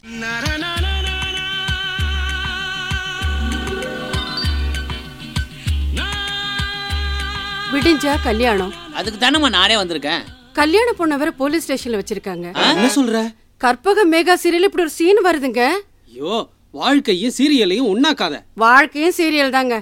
விடிஞ்சா கல்யாணம் அதுக்கு தானம்மா நானே வந்திருக்கேன் கல்யாண பொண்ணை வேற போலீஸ் ஸ்டேஷன்ல வச்சிருக்காங்க என்ன சொல்ற கற்பக மேகா சீரியல் இப்படி ஒரு சீன் வருதுங்க ஐயோ வாழ்க்கையும் சீரியலையும் ஒண்ணாக்காத வாழ்க்கையும் சீரியல் தாங்க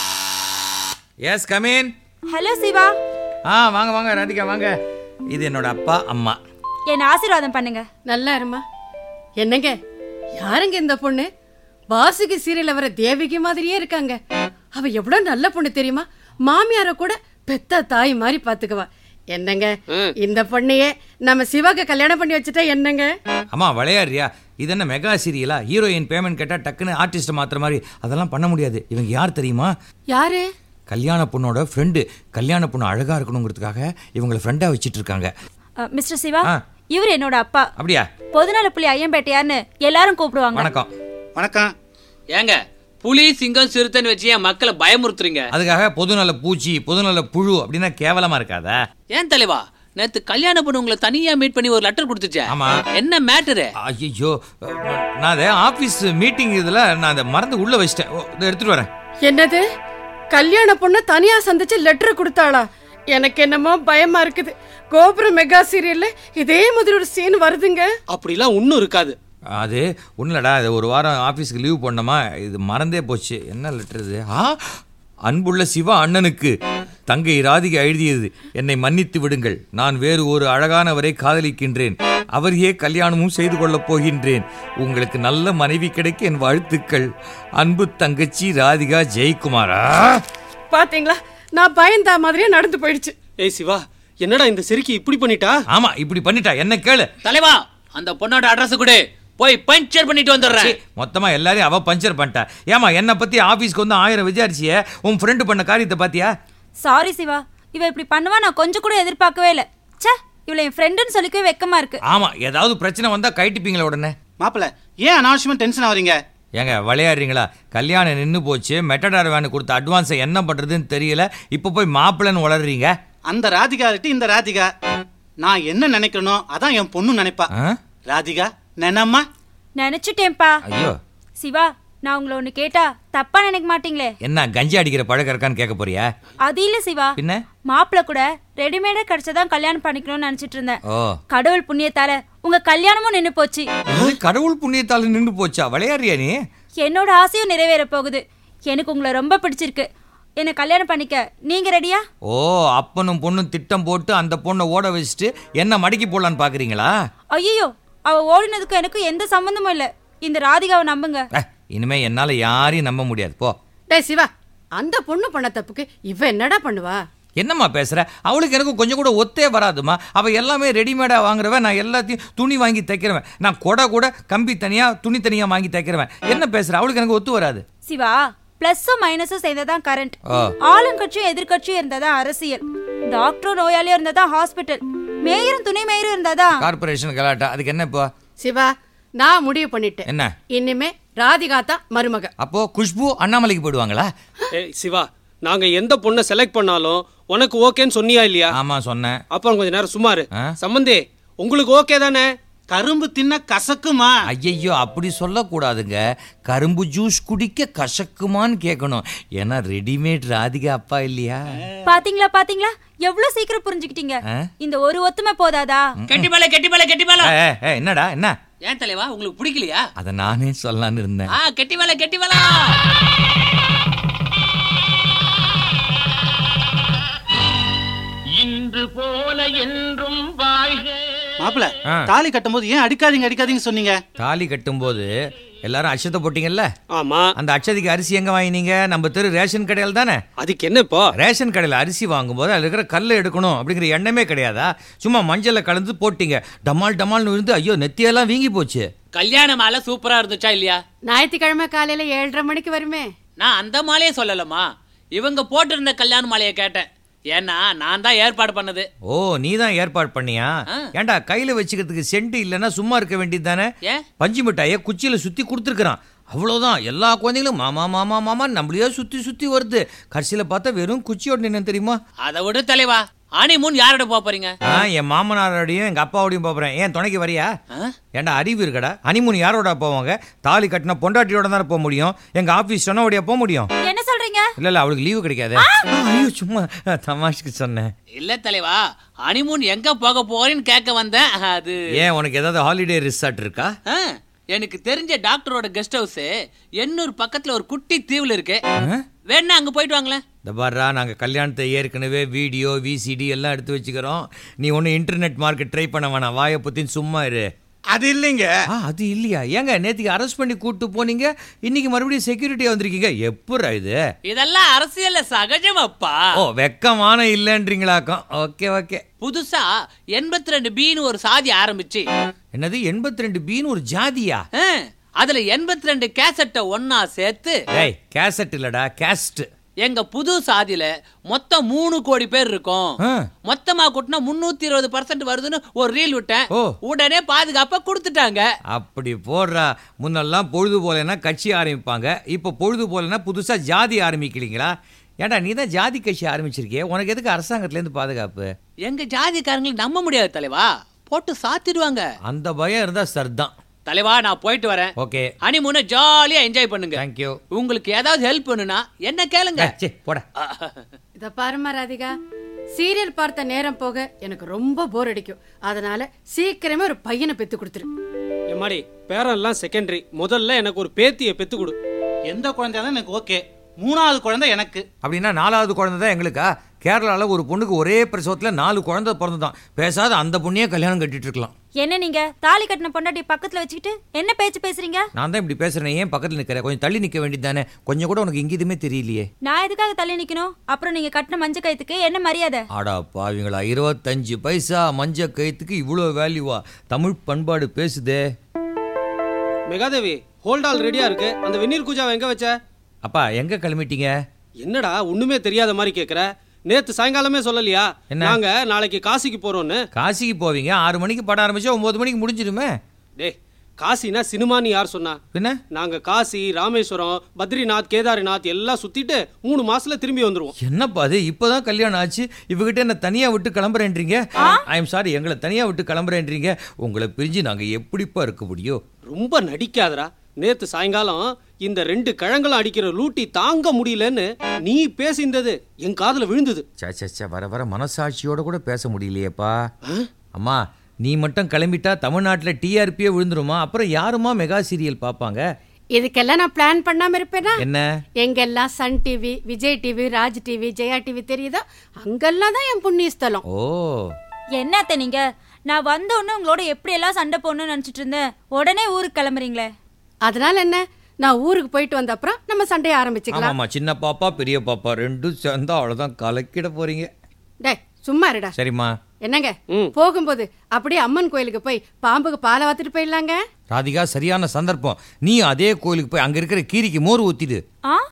எஸ் கமீன் ஹலோ சிவா ஆ வாங்க வாங்க ராதிகா வாங்க இது என்னோட அப்பா அம்மா என்ன ஆசீர்வாதம் பண்ணுங்க நல்லா இருமா என்னங்க யாருங்க இந்த பொண்ணு வாசுகி சீரியல்ல வர தேவிகை மாதிரியே இருக்காங்க அவ எவ்வளவு நல்ல பொண்ணு தெரியுமா மாமியார கூட பெத்த தாய் மாதிரி பாத்துக்குவா என்னங்க இந்த பொண்ணையே நம்ம சிவாக்கு கல்யாணம் பண்ணி வச்சுட்டா என்னங்க அம்மா விளையாடுறியா இது என்ன மெகா சீரியலா ஹீரோயின் பேமெண்ட் கேட்டால் டக்குன்னு ஆர்டிஸ்ட் மாத்துற மாதிரி அதெல்லாம் பண்ண முடியாது இவங்க யார் தெரியுமா யாரு கல்யாண பொண்ணோட ஃப்ரெண்டு கல்யாண பொண்ணு அழகா இருக்கணுங்கிறதுக்காக இவங்களை ஃப்ரெண்டாக வச்சிட்டு இருக்காங்க அ, மிஸ்டர் சிவா ஆ. இவர் என்னோட அப்பா அப்படியா பொதுநல புள்ளி ஐயம்பேட்டையார்னு எல்லாரும் கூப்பிடுவாங்க வணக்கம் வணக்கம் ஏங்க புலி சிங்கம் சிறுத்தைன்னு வச்சு என் மக்களை பயமுறுத்துறீங்க அதுக்காக பொதுநல பூச்சி பொதுநல புழு அப்படின்னா கேவலமா இருக்காதா ஏன் தலைவா நேத்து கல்யாண பொண்ணு உங்களை தனியா மீட் பண்ணி ஒரு லெட்டர் கொடுத்துச்சே ஆமா. என்ன மேட்டரு ஐயோ நான் அதை ஆஃபீஸ் மீட்டிங் இதில் நான் அதை மறந்து உள்ள வச்சிட்டேன் ஓ, இதை எடுத்துட்டு வரேன் என்னது கல்யாண பொண்ணு தனியா சந்திச்சு லெட்டர் கொடுத்தாளா எனக்கு என்னமோ பயமா இருக்குது கோபுரம் மெகா சீரியல்ல இதே மாதிரி ஒரு சீன் வருதுங்க அப்படிலாம் ஒண்ணும் இருக்காது அது ஒன்றும் இல்லடா இது ஒரு வாரம் ஆஃபீஸ்க்கு லீவ் பண்ணோமா இது மறந்தே போச்சு என்ன லெட்டர் இது ஆ அன்புள்ள சிவா அண்ணனுக்கு தங்கை ராதிகை எழுதியது என்னை மன்னித்து விடுங்கள் நான் வேறு ஒரு அழகானவரை காதலிக்கின்றேன் அவரையே கல்யாணமும் செய்து கொள்ளப் போகின்றேன் உங்களுக்கு நல்ல மனைவி கிடைக்க என் வாழ்த்துக்கள் அன்பு தங்கச்சி ராதிகா ஜெயக்குமாரா பாத்தீங்களா நான் பயந்தா மாதிரியே நடந்து போயிடுச்சு ஏய் சிவா என்னடா இந்த சிரிக்கி இப்படி பண்ணிட்டா ஆமா இப்படி பண்ணிட்டா என்ன கேளு தலைவா அந்த பொண்ணோட அட்ரஸ் கொடு போய் பஞ்சர் பண்ணிட்டு வந்துடுறேன் மொத்தமா எல்லாரையும் அவ பஞ்சர் பண்ணிட்டா ஏமா என்னை பத்தி ஆபீஸ்க்கு வந்து ஆயிரம் விசாரிச்சிய உன் ஃப்ரெண்டு பண்ண காரியத்தை பாத்தியா சாரி சிவா இவ இப்படி பண்ணுவா நான் கொஞ்சம் கூட எதிர்பார்க்கவே இல்லை ச்சே இவளை என் ஃப்ரெண்டுன்னு சொல்லிக்கவே வெக்கமா இருக்கு ஆமா ஏதாவது பிரச்சனை வந்தா கைட்டுப்பீங்களா உடனே மாப்பிள்ள ஏன் அனாவசியமா டென்ஷன் ஆவறீங்க ஏங்க விளையாடுறீங்களா கல்யாணம் நின்று போச்சு மெட்டடார் வேனு கொடுத்த அட்வான்ஸை என்ன பண்றதுன்னு தெரியல இப்போ போய் மாப்பிள்ளைன்னு வளர்றீங்க அந்த ராதிகா இருக்கு இந்த ராதிகா நான் என்ன நினைக்கிறனோ அதான் என் பொண்ணு நினைப்பா ஆ? ராதிகா நினம்மா நினைச்சுட்டேன்ப்பா ஐயோ சிவா நான் உங்களை ஒன்று கேட்டா தப்பா நினைக்க மாட்டீங்களே என்ன கஞ்சி அடிக்கிற பழக்கம் இருக்கான்னு கேட்க போறியா அது இல்ல சிவா பின்ன மாப்பிள்ள கூட ரெடிமேடா கிடைச்சதான் கல்யாணம் பண்ணிக்கணும்னு நினைச்சிட்டு இருந்தேன் ஓ கடவுள் புண்ணியத்தால உங்க கல்யாணமும் நின்னு போச்சு இது கடவுள் புண்ணியத்தால நின்று போச்சா விளையாடுறியா நீ என்னோட ஆசையும் நிறைவேற போகுது எனக்கு உங்களை ரொம்ப பிடிச்சிருக்கு என்னை கல்யாணம் பண்ணிக்க நீங்க ரெடியா ஓ அப்பனும் பொண்ணும் திட்டம் போட்டு அந்த பொண்ணை ஓட வச்சுட்டு என்ன மடக்கி போடலான்னு பாக்குறீங்களா ஐயோ அவ ஓடினதுக்கும் எனக்கு எந்த சம்பந்தமும் இல்ல இந்த ராதிகாவை நம்புங்க அஹ், இனிமே என்னால யாரையும் நம்ப முடியாது போ டேய் சிவா அந்த பொண்ணு பண்ண தப்புக்கு இவ என்னடா பண்ணுவா என்னம்மா பேசுற அவளுக்கு எனக்கு கொஞ்சம் கூட ஒத்தே வராதுமா அவ எல்லாமே ரெடிமேடா வாங்குறவன் நான் எல்லாத்தையும் துணி வாங்கி தைக்கிறவன் நான் கொடை கூட கம்பி தனியா துணி தனியா வாங்கி தைக்கிறவன் என்ன பேசுற அவளுக்கு எனக்கு ஒத்து வராது சிவா பிளஸும் மைனஸும் சேர்ந்ததான் கரண்ட் ஆ. ஆளுங்கட்சியும் எதிர்க்கட்சியும் இருந்ததா அரசியல் டாக்டரும் நோயாளியும் இருந்ததா ஹாஸ்பிட்டல் மேயரும் துணை மேயரும் இருந்ததா கார்பரேஷன் கலாட்டா அதுக்கு என்ன இப்போ சிவா நான் முடிவு பண்ணிட்டேன் என்ன இனிமே ராதிகா தான் மருமக அப்போ குஷ்பு அண்ணாமலைக்கு போயிடுவாங்களா ஏய் சிவா நாங்க எந்த பொண்ணை செலக்ட் பண்ணாலும் உனக்கு ஓகேன்னு சொன்னியா இல்லையா ஆமா சொன்னேன் அப்புறம் கொஞ்ச நேரம் சுமாரு ஆ? சம்பந்தே உங்களுக்கு ஓகே தானே கரும்பு தின்ன கசக்குமா ஐயையோ அப்படி சொல்லக்கூடாதுங்க கரும்பு ஜூஸ் குடிக்க கசக்குமான்னு கேட்கணும் ஏன்னா ரெடிமேட் ராதிகா அப்பா இல்லையா பாத்தீங்களா பாத்தீங்களா எவ்வளவு சீக்கிரம் புரிஞ்சுக்கிட்டீங்க ஆ? இந்த ஒரு ஒத்துமை போதாதா கெட்டி மேல கெட்டி மேல கெட்டி மேல ஏய், ஏய், என்னடா என்ன ஏன் தலைவா உங்களுக்கு பிடிக்கலையா அதை நானே சொல்லலான்னு இருந்தேன் ஆ கெட்டி மேல கெட்டி மேல இன்று போல என்றும் வாழ்க மாப்பிள்ள ஆ. தாலி கட்டும்போது ஏன் அடிக்காதீங்க அடிக்காதீங்க சொன்னீங்க தாலி கட்டும்போது எல்லாரும் அச்சத்தை போட்டீங்கல்ல ஆமா அந்த அச்சதிக்கு அரிசி எங்க வாங்கினீங்க நம்ம தெரு ரேஷன் கடையில் தானே அதுக்கு என்ன இப்போ ரேஷன் கடையில் அரிசி வாங்கும்போது அதில் இருக்கிற கல்லை எடுக்கணும் அப்படிங்கிற எண்ணமே கிடையாதா சும்மா மஞ்சளை கலந்து போட்டீங்க டமால் டமால்னு விழுந்து ஐயோ நெத்தியெல்லாம் வீங்கி போச்சு கல்யாண மாலை சூப்பரா இருந்துச்சா இல்லையா ஞாயிற்றுக்கிழமை காலையில ஏழரை மணிக்கு வருமே நான் அந்த மாலையே சொல்லலம்மா இவங்க போட்டிருந்த கல்யாண மாலையை கேட்டேன் ஏன்னா நான் தான் ஏற்பாடு பண்ணது ஓ நீ தான் ஏற்பாடு பண்ணியா ஆ. ஏன்டா கையில வச்சுக்கிறதுக்கு சென்ட் இல்லைன்னா சும்மா இருக்க வேண்டியது தானே ஏன் பஞ்சு மிட்டாயை குச்சியில சுத்தி கொடுத்துருக்கான் அவ்வளவுதான் எல்லா குழந்தைங்களும் மாமா மாமா மாமா நம்மளையே சுத்தி சுத்தி வருது கடைசியில பார்த்தா வெறும் குச்சியோட நின்று தெரியுமா அதை விடு தலைவா ஹனிமூன் யாரோட போக போறீங்க ஆ என் மாமனாரோடையும் எங்க அப்பாவோடையும் போறேன் ஏன் துணைக்கு வரியா ஆ? ஏன்டா அறிவு இருக்கடா ஹனிமூன் யாரோட போவாங்க தாலி கட்டின பொண்டாட்டியோட தானே போக முடியும் எங்க ஆபீஸ் சொன்னபடியா போக முடியும் என்ன சொல்றீங்க இல்ல இல்ல அவளுக்கு லீவு கிடைக்காது ஐயோ சும்மா தமாஷ்க்கு சொன்னேன் இல்ல தலைவா ஹனிமூன் எங்க போக போறேன்னு கேட்க வந்தேன் அது ஏன் உனக்கு ஏதாவது ஹாலிடே ரிசார்ட் இருக்கா ஆ, எனக்கு தெரிஞ்ச டாக்டரோட கெஸ்ட் ஹவுஸ் எண்ணூர் பக்கத்துல ஒரு குட்டி தீவுல இருக்கு வேணா அங்க போயிட்டு வாங்களேன் இந்த பாரா நாங்கள் கல்யாணத்தை ஏற்கனவே வீடியோ விசிடி எல்லாம் எடுத்து வச்சுக்கிறோம் நீ ஒன்றும் இன்டர்நெட் மார்க்கெட் ட்ரை பண்ண வேணாம் வாயை பற்றின்னு சும்மா இரு அது இல்லைங்க ஆ அது இல்லையா ஏங்க நேற்றுக்கு அரெஸ்ட் பண்ணி கூட்டு போனீங்க இன்னைக்கு மறுபடியும் செக்யூரிட்டியாக வந்திருக்கீங்க எப்பட்றா இது இதெல்லாம் அரசியல்ல சகஜமப்பா ஓ வெக்கமான இல்லைன்றீங்களாக்கும் ஓகே ஓகே புதுசா எண்பத்தி ரெண்டு பின்னு ஒரு சாதி ஆரம்பிச்சு என்னது எண்பத்தி ரெண்டு பின்னு ஒரு ஜாதியா ஆ, அதுல எண்பத்தி ரெண்டு கேசட்டை ஒன்னா சேர்த்து டேய் கேசட் இல்லடா கேஸ்ட் எங்க புது சாதியில மொத்தம் மூணு கோடி பேர் இருக்கோம் ஆ. மொத்தமா கூட்டினா முன்னூத்தி இருபது பர்சன்ட் வருதுன்னு ஒரு ரீல் விட்டேன் ஓ. உடனே பாதுகாப்பா கொடுத்துட்டாங்க அப்படி போடுறா முன்னெல்லாம் பொழுது போலனா கட்சி ஆரம்பிப்பாங்க இப்போ பொழுது போலனா புதுசாக ஜாதி ஆரம்பிக்கிறீங்களா ஏன்டா நீ தான் ஜாதி கட்சி ஆரம்பிச்சிருக்கியே உனக்கு எதுக்கு அரசாங்கத்துலேருந்து பாதுகாப்பு எங்க ஜாதிக்காரங்களை நம்ப முடியாது தலைவா போட்டு சாத்திடுவாங்க அந்த பயம் இருந்தால் சரிதான் தலைவா நான் போயிட்டு வரேன் ஓகே ஹனிமூனை ஜாலியா என்ஜாய் பண்ணுங்க தேங்க்யூ உங்களுக்கு ஏதாவது ஹெல்ப் பண்ணுனா என்ன கேளுங்க சே போட இத பாருமா ராதிகா சீரியல் பார்த்த நேரம் போக எனக்கு ரொம்ப போர் அடிக்கும் அதனால சீக்கிரமே ஒரு பையனை பெத்து கொடுத்துரு எம்மாடி பேரெல்லாம் செகண்டரி முதல்ல எனக்கு ஒரு பேத்தியை பெத்து கொடு எந்த குழந்தையா இருந்தாலும் எனக்கு ஓகே மூணாவது குழந்தை எனக்கு அப்படின்னா நாலாவது குழந்தை தான் எங்களுக்கா கேரளாவில் ஒரு பொண்ணுக்கு ஒரே பிரசவத்தில் நாலு குழந்தை பிறந்துதான் பேசாத அந்த பொண்ணையே கல்யாணம் கட்டிட்டு இருக்கலாம் என்ன நீங்க தாலி கட்டின பொண்டாட்டி பக்கத்துல வச்சுக்கிட்டு என்ன பேச்சு பேசுறீங்க நான் தான் இப்படி பேசுறேன் ஏன் பக்கத்தில் நிற்கிற கொஞ்சம் தள்ளி நிற்க வேண்டியது தானே கொஞ்சம் கூட உனக்கு இங்கேயுமே தெரியலையே நான் எதுக்காக தள்ளி நிக்கணும் அப்புறம் நீங்க கட்டின மஞ்ச கயத்துக்கு என்ன மரியாதை ஆடா பாவிங்களா இருபத்தஞ்சு பைசா மஞ்ச கயித்துக்கு இவ்வளோ வேல்யூவா தமிழ் பண்பாடு பேசுதே மெகாதேவி ஹோல்டால் ரெடியா இருக்கு அந்த வெந்நீர் கூஜாவை எங்க வச்ச அப்பா எங்கே கிளம்பிட்டீங்க என்னடா ஒண்ணுமே தெரியாத மாதிரி கேக்குற நேத்து சாயங்காலமே சொல்லலையா என்ன? நாங்க நாளைக்கு காசிக்கு போறோம்னு காசிக்கு போவீங்க ஆறு மணிக்கு படம் ஆரம்பிச்சா ஒம்பது மணிக்கு முடிஞ்சிருமே டேய் காசினா சினிமான்னு யார் சொன்னா பின்ன நாங்க காசி ராமேஸ்வரம் பத்ரிநாத் கேதார்நாத் எல்லாம் சுத்திட்டு மூணு மாசத்துல திரும்பி வந்துருவோம் என்னப்பா அது இப்போதான் கல்யாணம் ஆச்சு இவகிட்ட என்ன தனியா விட்டு கிளம்புறேன்றீங்க ஐ எம் சாரி எங்களை தனியா விட்டு கிளம்புறேன்றீங்க உங்களை பிரிஞ்சு நாங்க எப்படிப்பா இருக்க முடியும் ரொம்ப நடிக்காதடா நேத்து சாயங்காலம் இந்த ரெண்டு கிழங்களும் அடிக்கிற லூட்டி தாங்க முடியலன்னு நீ பேசிந்தது என் காதுல விழுந்தது சே சே சே வர வர மனசாட்சியோட கூட பேச முடியலையேப்பா அம்மா நீ மட்டும் கிளம்பிட்டா தமிழ்நாட்டில் டிஆர்பியே விழுந்துருமா அப்புறம் யாருமா மெகா சீரியல் பார்ப்பாங்க இதுக்கெல்லாம் நான் பிளான் பண்ணாம இருப்பேனா என்ன எங்கெல்லாம் Sun TV Vijay TV Raj TV Jaya TV தெரியுதோ அங்கெல்லாம் தான் என் புண்ணிய ஸ்தலம் ஓ என்னத்த நீங்க நான் வந்த உடனே உங்களோட எப்படி எல்லாம் சண்டை போடணும்னு நினைச்சிட்டு இருந்தேன் உடனே ஊருக்கு கிளம்புறீங்களே அதனால என்ன நான் ஊருக்கு போயிட்டு வந்த அப்புறம் நம்ம சண்டையை ஆரம்பிச்சுக்கலாம் ஆமாம்மா சின்ன பாப்பா பெரிய பாப்பா ரெண்டும் சேர்ந்தா அவ்வளோதான் கலக்கிட போறீங்க டேய் சும்மா இருடா சரிம்மா என்னங்க போகும்போது அப்படியே அம்மன் கோயிலுக்கு போய் பாம்புக்கு பாலை வாத்துட்டு போயிடலாங்க ராதிகா சரியான சந்தர்ப்பம் நீ அதே கோயிலுக்கு போய் அங்க இருக்கிற கீரிக்கு மோர் ஊத்திடு ஆ